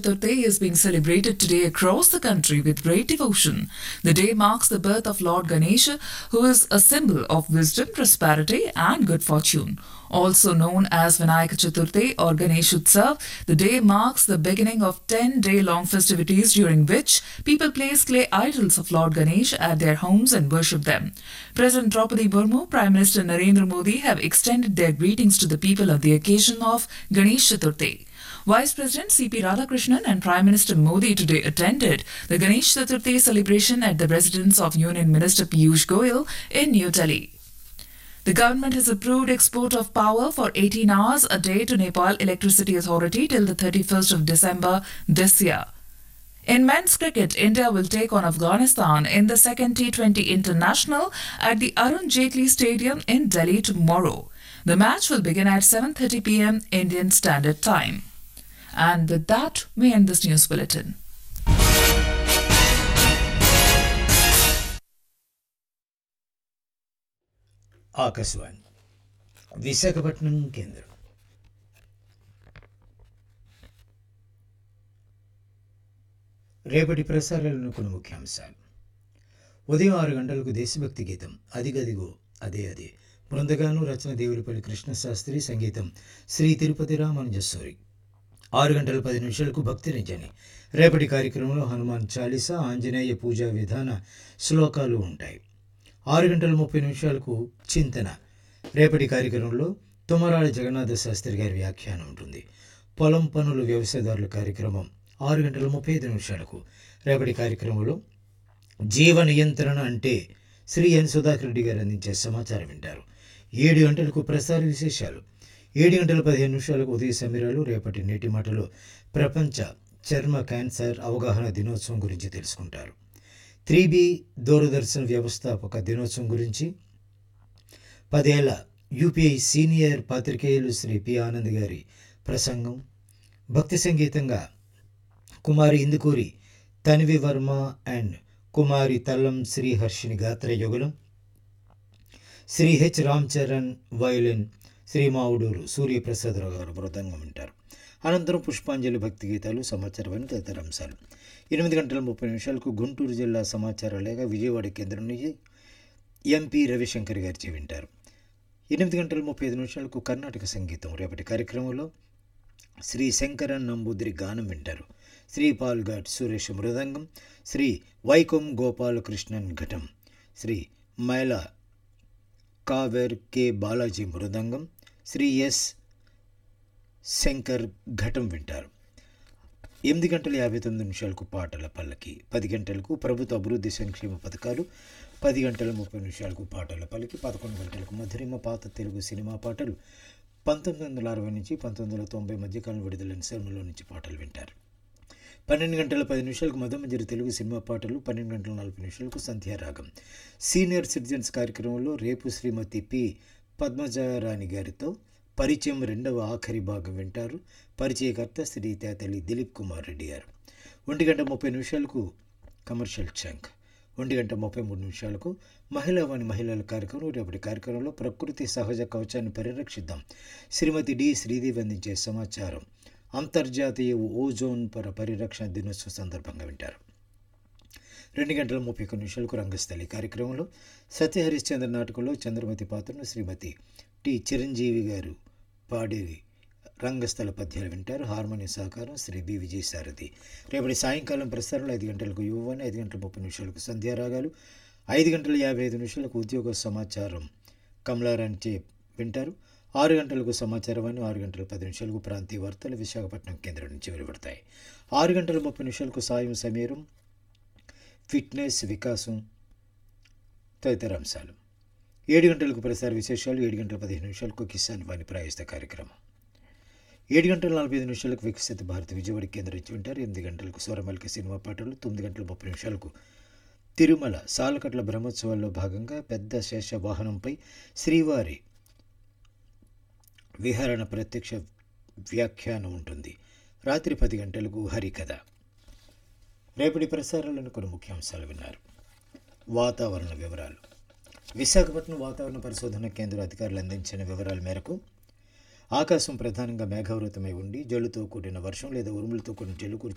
Chaturthi is being celebrated today across the country with great devotion. The day marks the birth of Lord Ganesha, who is a symbol of wisdom, prosperity, and good fortune. Also known as Vinayaka Chaturthi or Ganesh Utsav, the day marks the beginning of 10 day long festivities during which people place clay idols of Lord Ganesh at their homes and worship them. President Draupadi Murmu, Prime Minister Narendra Modi have extended their greetings to the people on the occasion of Ganesh Chaturthi. Vice President C.P. Radhakrishnan and Prime Minister Modi today attended the Ganesh Chaturthi celebration at the residence of Union Minister Piyush Goyal in New Delhi. The government has approved export of power for 18 hours a day to Nepal Electricity Authority till the 31st of December this year. In men's cricket, India will take on Afghanistan in the second T20 International at the Arun Jaitley Stadium in Delhi tomorrow. The match will begin at 7:30 p.m. Indian Standard Time. And with that, we end this news bulletin. Akashvani Visakhapatnam కేంద్రం రేపటి ప్రసారాలను కొన్ని ముఖ్యాంశాలు ఉదయం ఆరు గంటలకు దేశభక్తి గీతం అదిగదిగో అదే అదే బృందగాను రచన దేవులపల్లి కృష్ణశాస్త్రి సంగీతం శ్రీ తిరుపతి రామానుజస్వరి ఆరు గంటల పది నిమిషాలకు భక్తి రంజని రేపటి కార్యక్రమంలో హనుమాన్ చాలీసా ఆంజనేయ పూజా విధాన శ్లోకాలు ఉంటాయి ఆరు గంటల ముప్పై నిమిషాలకు చింతన రేపటి కార్యక్రమంలో తుమ్మరాళ జగన్నాథ శాస్త్రి గారి వ్యాఖ్యానం ఉంటుంది పొలం పనులు వ్యవసాయదారుల కార్యక్రమం ఆరు గంటల ముప్పై ఐదు నిమిషాలకు రేపటి కార్యక్రమంలో జీవ నియంత్రణ అంటే శ్రీ ఎన్ సుధాకర్ రెడ్డి గారు అందించే సమాచారం వింటారు ఏడు గంటలకు ప్రసార విశేషాలు ఏడు గంటల పదిహేను నిమిషాలకు ఉదయ సమీరాలు రేపటి నేటి మాటలో ప్రపంచ చర్మ క్యాన్సర్ అవగాహన దినోత్సవం గురించి తెలుసుకుంటారు త్రీ బి దూరదర్శన్ వ్యవస్థాపక దినోత్సవం గురించి పదేళ్ల యూపీఐ సీనియర్ పాత్రికేయులు శ్రీ పి ఆనంద్ గారి ప్రసంగం భక్తి సంగీతంగా కుమారి ఇందుకూరి తన్వి వర్మ అండ్ కుమారి తల్లం శ్రీహర్షిని గాత్ర యుగలం శ్రీ హెచ్ రామ్ చరణ్ వయలిన్ శ్రీ మావుడూరు సూర్యప్రసాదరావు గారు మృదంగం వింటారు అనంతరం పుష్పాంజలి భక్తి గీతాలు సమాచారమైన తదితర అంశాలు ఎనిమిది గంటల ముప్పై నిమిషాలకు గుంటూరు జిల్లా సమాచార లేఖ విజయవాడ కేంద్రం నుంచి ఎంపీ రవిశంకర్ గారిచే వింటారు ఎనిమిది గంటల ముప్పై ఐదు నిమిషాలకు కర్ణాటక సంగీతం రేపటి కార్యక్రమంలో శ్రీ శంకరన్ నంబూద్రి గానం వింటారు శ్రీ పాల్ ఘాట్ సురేష్ మృదంగం శ్రీ వైకోం గోపాలకృష్ణన్ ఘటం శ్రీ మైల కావేర్ కె బాలాజీ మృదంగం శ్రీ ఎస్ శంకర్ ఘటం వింటారు ఎనిమిది గంటల యాభై తొమ్మిది నిమిషాలకు పాటల పల్లకి పది గంటలకు ప్రభుత్వ అభివృద్ధి సంక్షేమ పథకాలు పది గంటల ముప్పై నిమిషాలకు పాటల పల్లకి పదకొండు గంటలకు మధురిమ పాత తెలుగు సినిమా పాటలు పంతొమ్మిది వందల అరవై నుంచి పంతొమ్మిది వందల తొంభై మధ్యకాలం విడుదలైన సినిమాలో నుంచి పాటలు వింటారు పన్నెండు గంటల పది నిమిషాలకు మధ్యమధ్య తెలుగు సినిమా పాటలు పన్నెండు గంటల నలభై నిమిషాలకు సంధ్యారాగం సీనియర్ సిటిజన్స్ కార్యక్రమంలో రేపు శ్రీమతి పి పద్మజారాణి గారితో పరిచయం రెండవ ఆఖరి భాగం వింటారు పరిచయకర్త శ్రీ తేతలి దిలీప్ కుమార్ రెడ్డి గారు ఒంటి గంట ముప్పై నిమిషాలకు కమర్షియల్ చంక్ ఒంటి గంట ముప్పై మూడు నిమిషాలకు మహిళా వాణి మహిళల కార్యక్రమం రేపటి కార్యక్రమంలో ప్రకృతి సహజ కవచాన్ని పరిరక్షిద్దాం శ్రీమతి డి శ్రీదేవి అందించే సమాచారం అంతర్జాతీయ ఓజోన్ పర పరిరక్షణ దినోత్సవం సందర్భంగా వింటారు రెండు గంటల ముప్పై ఒక్క నిమిషాలకు రంగస్థలి కార్యక్రమంలో సత్యహరిశ్చంద్ర నాటకంలో చంద్రమతి పాత్రను శ్రీమతి టి చిరంజీవి గారు పాడి రంగస్థల పద్యాలు వింటారు హార్మోనియం సహకారం శ్రీ బి విజయసారథి రేపటి సాయంకాలం ప్రసారంలో ఐదు గంటలకు యువవాణి ఐదు గంటల ముప్పై నిమిషాలకు సంధ్యారాగాలు ఐదు గంటల యాభై ఐదు నిమిషాలకు ఉద్యోగ సమాచారం కమలారాణిచే వింటారు ఆరు గంటలకు సమాచారవాణి ఆరు గంటల పది నిమిషాలకు ప్రాంతీయ వార్తలు విశాఖపట్నం కేంద్రం నుంచి వెలువడతాయి ఆరు గంటల ముప్పై నిమిషాలకు సాయం సమీరం ఫిట్నెస్ వికాసం తదితర అంశాలు ఏడు గంటలకు ప్రసార విశేషాలు ఏడు గంటల పదిహేను నిమిషాలకు కిసాన్ వాణి ప్రాయస్త కార్యక్రమం ఏడు గంటల నలభై ఐదు నిమిషాలకు వికసిత భారత విజయవాడ కేంద్రం నుంచి వింటారు ఎనిమిది గంటలకు స్వరమల్కి సినిమా పాటలు తొమ్మిది గంటల ముప్పై నిమిషాలకు తిరుమల సాలకట్ల బ్రహ్మోత్సవాల్లో భాగంగా పెద్ద శేష వాహనంపై శ్రీవారి విహరణ ప్రత్యక్ష వ్యాఖ్యానం ఉంటుంది రాత్రి పది గంటలకు హరికథ రేపటి ప్రసారాలను కొన్ని ముఖ్యాంశాలు విన్నారు వాతావరణ వివరాలు విశాఖపట్నం వాతావరణ పరిశోధన కేంద్ర అధికారులు అందించిన వివరాల మేరకు ఆకాశం ప్రధానంగా మేఘావృతమై ఉండి జల్లుతో కూడిన వర్షం లేదా ఉరుములతో కూడిన జల్లు కురిసే